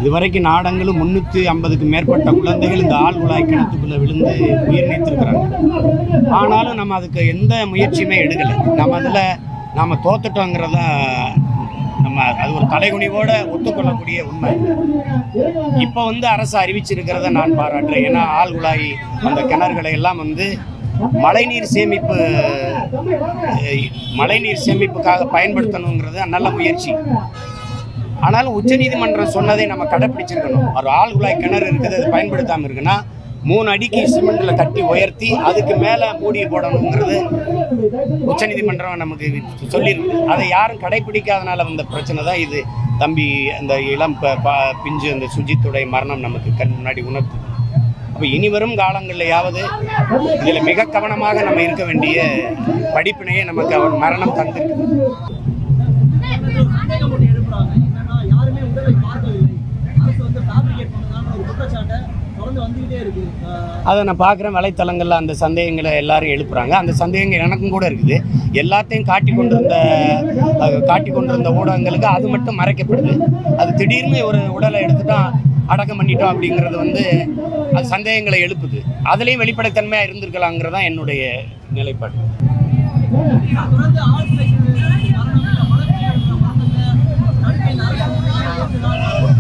இதுவரைக்கும் நாடங்களும் முந்நூற்றி ஐம்பதுக்கு மேற்பட்ட குழந்தைகள் இந்த ஆழ்குழாய் கிணத்துக்குள்ளே விழுந்து உயிர் நீத்திருக்கிறாங்க ஆனாலும் நம்ம அதுக்கு எந்த முயற்சியுமே எடுக்கலை நம்ம அதில் நாம் தோத்துட்டோங்கிறத நம்ம அது ஒரு தலைகுனிவோட ஒத்துக்கொள்ளக்கூடிய உண்மை இப்போ வந்து அரசு அறிவிச்சிருக்கிறத நான் பாராட்டுறேன் ஏன்னா ஆழ்குழாய் அந்த கிணறுகளை எல்லாம் வந்து மழைநீர் சேமிப்பு அஹ், மழைநீர் சேமிப்புக்காக பயன்படுத்தணுங்கிறது நல்ல முயற்சி ஆனாலும் உச்சநீதிமன்றம் சொன்னதை நம்ம கடைப்பிடிச்சிருக்கணும் ஒரு ஆழ்குழாய் கிணறு இருக்குது அது பயன்படுத்தாமல் இருக்குன்னா மூணு அடிக்கு சிமெண்ட்டில் கட்டி உயர்த்தி அதுக்கு மேலே மூடி போடணுங்கிறது உச்சநீதிமன்றம் நமக்கு சொல்லியிருக்கு அதை யாரும் கடைப்பிடிக்காதனால வந்த பிரச்சனை தான் இது தம்பி அந்த இளம் ப- ப- பிஞ்சு அந்த சுஜித்துடைய மரணம் நமக்கு கண் முன்னாடி உணர்த்துது அப்போ இனி வரும் காலங்கள்லையாவது இதில் மிக கவனமாக நம்ம இருக்க வேண்டிய படிப்பினையே நமக்கு அவர் மரணம் தந்திருக்கு சந்தேகம் ஒன்று எழுப்புறாங்க என்னன்னா யாருமே உடலை பார்க்கவில்லை அரசு வந்து ஃபேப்ரிகேட் பண்ணதான ஒரு குற்றச்சாட்டை தொடர்ந்து வந்துகிட்டே இருக்கு ஆஹ் அதை நான் பார்க்குறேன் வலைத்தளங்களில் அந்த சந்தேகங்களை எல்லாரும் எழுப்புறாங்க அந்த சந்தேகங்கள் எனக்கும் கூட இருக்குது எல்லாத்தையும் காட்டி கொண்டிருந்த அது காட்டி கொண்டிருந்த ஊடகங்களுக்கு அது மட்டும் மறைக்கப்படுது அது திடீர்னு ஒரு உடலை எடுத்துட்டோம் அடக்கம் பண்ணிட்டோம் அப்படிங்கிறது வந்து அது சந்தேகங்களை எழுப்புது அதுலேயும் வெளிப்படைத்தன்மையாக இருந்திருக்கலாங்கிறது தான் என்னுடைய நிலைப்பாடு தொடர்ந்து ஆழ்துளை மரணம் மழை பெய்யுற மரணத்தை தடுக்க இந்த அரசு முன்னாடி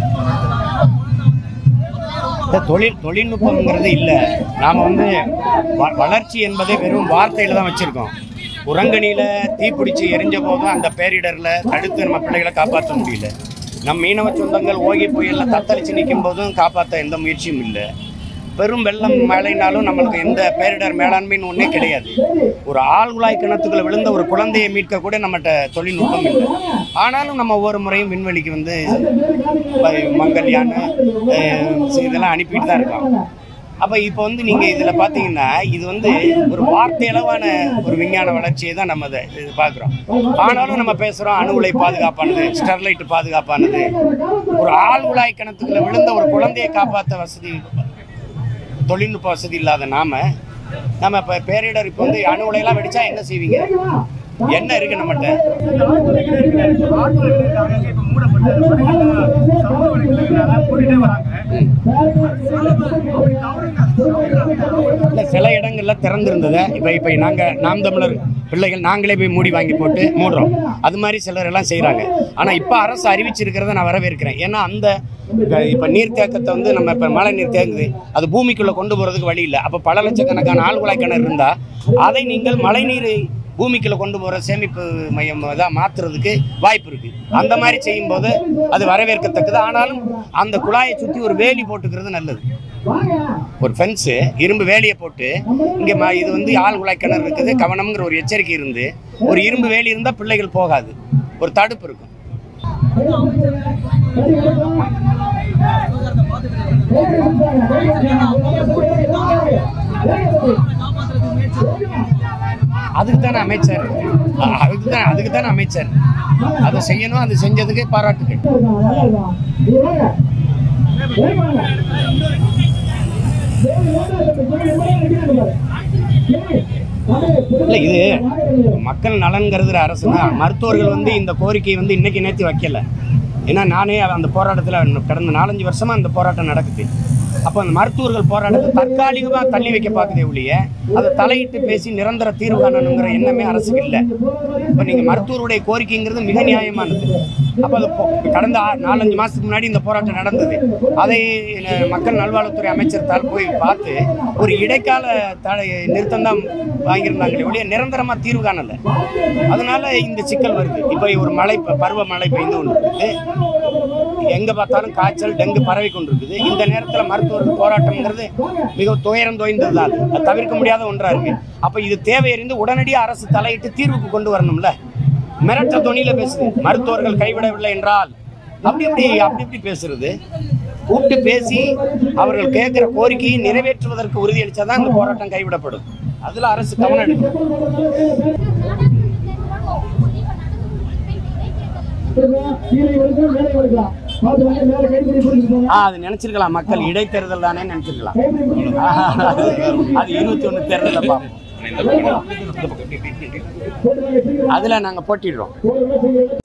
இந்த தொழில் தொழில்நுட்பம்ங்கிறது இல்லை நாம் வந்து வ- வளர்ச்சி என்பதை வெறும் வார்த்தையில் தான் வச்சுருக்கோம் உரங்கணியில் தீப்பிடிச்சு எரிஞ்ச போதும் அந்த பேரிடரில் தடுத்து நம்ம பிள்ளைகளை காப்பாற்ற முடியல நம் மீனவ சொந்தங்கள் ஓகி புயலில் தத்தளித்து நிற்கும் போதும் காப்பாற்ற எந்த முயற்சியும் இல்லை பெரும் வெள்ளம் மழைனாலும் நம்மளுக்கு எந்த பேரிடர் மேலாண்மைன்னு ஒன்றே கிடையாது ஒரு ஆழ்குழாய் கிணத்துக்குள்ள விழுந்த ஒரு குழந்தையை மீட்க கூட நம்மகிட்ட தொழில்நுட்பம் இல்லை ஆனாலும் நம்ம ஒவ்வொரு முறையும் விண்வெளிக்கு வந்து ப- மங்கல்யான் அஹ், இதெல்லாம் அனுப்பிட்டு தான் இருக்கோம் அப்போ இப்போ வந்து நீங்கள் இதில் பார்த்தீங்கன்னா இது வந்து ஒரு வார்த்தையளவான ஒரு விஞ்ஞான வளர்ச்சியை தான் நம்ம இதை இது பார்க்குறோம் ஆனாலும் நம்ம பேசுகிறோம் அணு உலை பாதுகாப்பானது ஸ்டெர்லைட் பாதுகாப்பானது ஒரு ஆழ்குழாய் கிணத்துக்குள்ள விழுந்த ஒரு குழந்தையை காப்பாற்ற வசதி தொழில்நுட்ப வசதி இல்லாத நாம நம்ம இப்போ பேரிடர் இப்போ வந்து அணு உலையெல்லாம் வெடிச்சா என்ன செய்வீங்க என்ன இருக்கு நம்மகிட்ட இல்லை சில இடங்கள்ல திறந்திருந்தது இப்போ இப்போ நாங்கள் நாம் தமிழர் பிள்ளைகள் நாங்களே போய் மூடி வாங்கி போட்டு மூடுறோம் அது மாதிரி சிலர் எல்லாம் செய்கிறாங்க ஆனால் இப்போ அரசு அறிவிச்சிருக்கிறத நான் வரவேற்கிறேன் ஏன்னா அந்த இப்போ நீர்த்தேக்கத்தை வந்து நம்ம இப்போ மழை நீர் தேங்குது அது பூமிக்குள்ளே கொண்டு போகிறதுக்கு வழி இல்லை அப்போ பல லட்சக்கணக்கான ஆழ்குழாய் கிணறு இருந்தால் அதை நீங்கள் மழை நீரை பூமிக்குள்ள கொண்டு போகிற சேமிப்பு மையம் தான் மாற்றுறதுக்கு வாய்ப்பு இருக்குது அந்த மாதிரி செய்யும்போது அது வரவேற்கத்தக்கது ஆனாலும் அந்த குழாயை சுற்றி ஒரு வேலி போட்டுக்கிறது நல்லது ஒரு ஃபென்ஸு இரும்பு வேலியை போட்டு இங்கே ம இது வந்து ஆள் குழாய் கிணறு இருக்குது கவனம்ங்கிற ஒரு எச்சரிக்கை இருந்து ஒரு இரும்பு வேலி இருந்தால் பிள்ளைகள் போகாது ஒரு தடுப்பு இருக்கும் விவகாரத்தை பார்த்துட்டு காப்பாற்றுறதுக்கு முயற்சி அதுக்கு தானே அமைச்சர் அ- அதுக்கு தான் அதுக்கு தானே அமைச்சர் அதை செய்யணும் அது செஞ்சதுக்கு பாராட்டுகள் இல்லை இது மக்கள் நலன்கிறது அரசுனா மருத்துவர்கள் வந்து இந்த கோரிக்கையை வந்து இன்னைக்கு நேற்று வைக்கல ஏன்னா நானே அந்த போராட்டத்தில் கடந்த நாலஞ்சு வருஷமா அந்த போராட்டம் நடக்குது அப்போ அந்த மருத்துவர்கள் போராட்டத்தை தற்காலிகமாக தள்ளி வைக்க பார்க்குதே ஒழிய அதை தலையிட்டு பேசி நிரந்தர தீர்வு காணணுங்கிற எண்ணமே அரசுக்கு இல்லை இப்போ நீங்கள் மருத்துவருடைய கோரிக்கைங்கிறது மிக நியாயமானது அப்போ அது பொ- கடந்த ஆ- நாலஞ்சு மாதத்துக்கு முன்னாடி இந்த போராட்டம் நடந்தது அதை அஹ், மக்கள் நல்வாழ்வுத்துறை அமைச்சர் தால் போய் பார்த்து ஒரு இடைக்கால தடை நிறுத்தம் தான் வாங்கியிருந்தாங்களே ஒழிய நிரந்தரமாக தீர்வு காணலை அதனால இந்த சிக்கல் வருது இப்போ ஒரு மழை ப- பருவமழை பெய்து கொண்டு இருக்குது எங்கே பார்த்தாலும் காய்ச்சல் டெங்கு பரவி கொண்டிருக்குது இந்த நேரத்தில் மருத்துவர்கள் போராட்டம்ங்கிறது மிக துயரம் தோய்ந்தது தான் அது. அது தவிர்க்க முடியாத ஒன்றா இருக்கு அப்போ இது தேவையறிந்து உடனடியாக அரசு தலையிட்டு தீர்வுக்கு கொண்டு வரணும்ல மிரட்ட தொனியில் பேசுது மருத்துவர்கள் கைவிடவில்லை என்றால் அப்படி இப்படி அப்படி இப்படி பேசுறது கூப்பிட்டு பேசி அவர்கள் கேட்குற கோரிக்கையை நிறைவேற்றுவதற்கு உறுதியளித்தாதான் இந்த போராட்டம் கைவிடப்படும் அதில் அரசு கவனம் எடுக்கணும் ஆ அது நினைச்சிருக்கலாம் மக்கள் இடைத்தேர்தல் தானே நினைச்சிருக்கலாம் அது இருபத்தி ஒன்று தேர்தலில் பார்ப்போம் அதில் நாங்கள் போட்டிடுறோம்